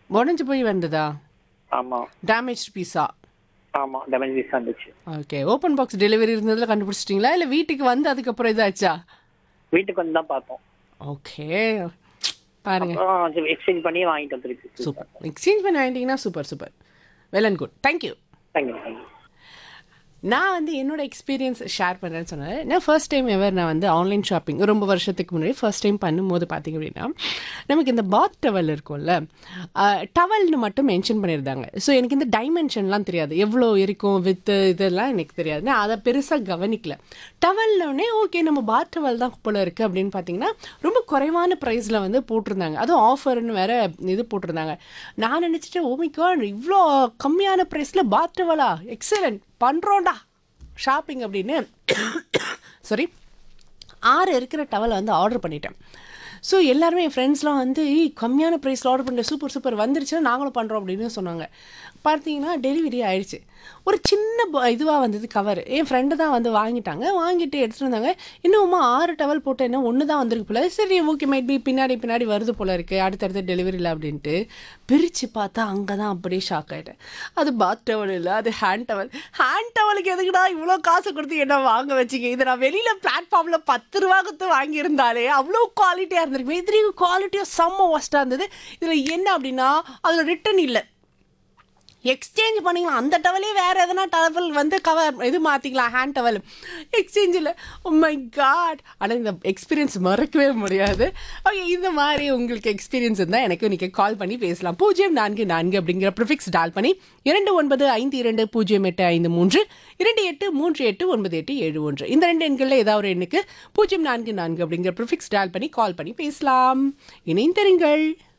உடஞ்சு போய் வந்ததா ஆமா டேமேஜ் பீஸா ஆமா டேமேஜ் பீஸ் வந்துச்சு ஓகே ஓப்பன் பாக்ஸ் டெலிவரி இருந்ததில் கண்டுபிடிச்சிட்டிங்களா இல்லை வீட்டுக்கு வந்து அதுக்கப்புறம் இதாச்சா வீட்டுக்கு வந்து தான் பார்த்தோம் ஓகே பாருங்க எக்ஸ்சேஞ்ச் பண்ணி வாங்கிட்டோம் திருப்பி சூப்பர் எக்ஸ்சேஞ்ச் பண்ணி வாங்கிட்டீங்கன்னா super super well and good thank you thank you thank you நான் வந்து என்னோட எக்ஸ்பீரியன்ஸ் ஷேர் பண்ணுறேன்னு சொன்னேன் நான் ஃபர்ஸ்ட் டைம் எவர் நான் வந்து ஆன்லைன் ஷாப்பிங் ரொம்ப வருஷத்துக்கு முன்னாடி ஃபர்ஸ்ட் டைம் பண்ணும்போது பார்த்தீங்க அப்படின்னா நமக்கு இந்த பாத் டவல் இருக்கும்ல டவல்னு மட்டும் மென்ஷன் பண்ணியிருந்தாங்க ஸோ எனக்கு இந்த டைமென்ஷன்லாம் தெரியாது எவ்வளோ இருக்கும் வித்து இதெல்லாம் எனக்கு தெரியாது நான் அதை பெருசாக கவனிக்கல டவல்னோடனே ஓகே நம்ம பாத் டவல் தான் போல இருக்குது அப்படின்னு பார்த்தீங்கன்னா ரொம்ப குறைவான ப்ரைஸில் வந்து போட்டிருந்தாங்க அதுவும் ஆஃபர்னு வேற இது போட்டிருந்தாங்க நான் நினச்சிட்டு ஓமிக்கா இவ்வளோ கம்மியான ப்ரைஸில் பாத் டவலா எக்ஸலண்ட் பண்ணுறோண்டா ஷாப்பிங் அப்படின்னு சாரி ஆறு இருக்கிற டவலை வந்து ஆர்டர் பண்ணிட்டேன் ஸோ எல்லாருமே என் ஃப்ரெண்ட்ஸ்லாம் வந்து "ஏய், கம்மியான ப்ரைஸில் ஆர்டர் பண்ணுற சூப்பர் சூப்பர் வந்துருச்சுன்னா நாங்களும் பண்ணுறோம் அப்படின்னு சொன்னாங்க பார்த்தீங்கன்னா டெலிவரி ஆயிடுச்சு ஒரு சின்ன இதுவாக வந்தது கவர் என் ஃப்ரெண்டு தான் வந்து வாங்கிட்டாங்க வாங்கிட்டு எடுத்துகிட்டு வந்தாங்க இன்னுமா ஆறு டவல் போட்டு என்ன ஒன்று தான் வந்திருக்கு போல சரி ஓகே மைட் பி பின்னாடி பின்னாடி வருது போல இருக்குது அடுத்தடுத்து டெலிவரியில் அப்படின்ட்டு பிரித்து பார்த்தா அங்கே தான் அப்படியே ஷாக் ஆகிட்டேன் அது பாத் டவல் இல்லை அது ஹேண்ட் டவல் ஹேண்ட் டவலுக்கு எதுக்குடா இவ்வளோ காசு கொடுத்து என்ன வாங்க வச்சிங்க இதை நான் வெளியில் பிளாட்ஃபார்மில் பத்து ரூபா கொடுத்து வாங்கியிருந்தாலே அவ்வளோ குவாலிட்டியாக இருந்திருக்குமே இது குவாலிட்டியாக செம்ம ஒஸ்ட்டாக இருந்தது இதில் என்ன அப்படின்னா அதில் ரிட்டன் இல்லை எக்ஸ்சேஞ்ச் பண்ணிக்கலாம் அந்த டவலே வேறு எதனா டவல் வந்து கவர் இது மாற்றிக்கலாம் ஹேண்ட் டவல் எக்ஸ்சேஞ்சில் மை காட் ஆனால் இந்த எக்ஸ்பீரியன்ஸ் மறக்கவே முடியாது ஓகே இந்த மாதிரி உங்களுக்கு எக்ஸ்பீரியன்ஸ் இருந்தால் எனக்கு நீங்கள் கால் பண்ணி பேசலாம் பூஜ்ஜியம் நான்கு நான்கு அப்படிங்கிற ப்ரிஃபிக்ஸ் டால் பண்ணி இரண்டு ஒன்பது ஐந்து இரண்டு பூஜ்ஜியம் எட்டு ஐந்து மூன்று இரண்டு எட்டு மூன்று எட்டு ஒன்பது எட்டு ஏழு ஒன்று இந்த ரெண்டு எண்களில் ஏதாவது ஒரு எண்ணுக்கு பூஜ்ஜியம் நான்கு நான்கு அப்படிங்கிற ப்ரிஃபிக்ஸ் டால் பண்ணி கால் பண்ணி பேசலாம் இணைந்தருங்கள்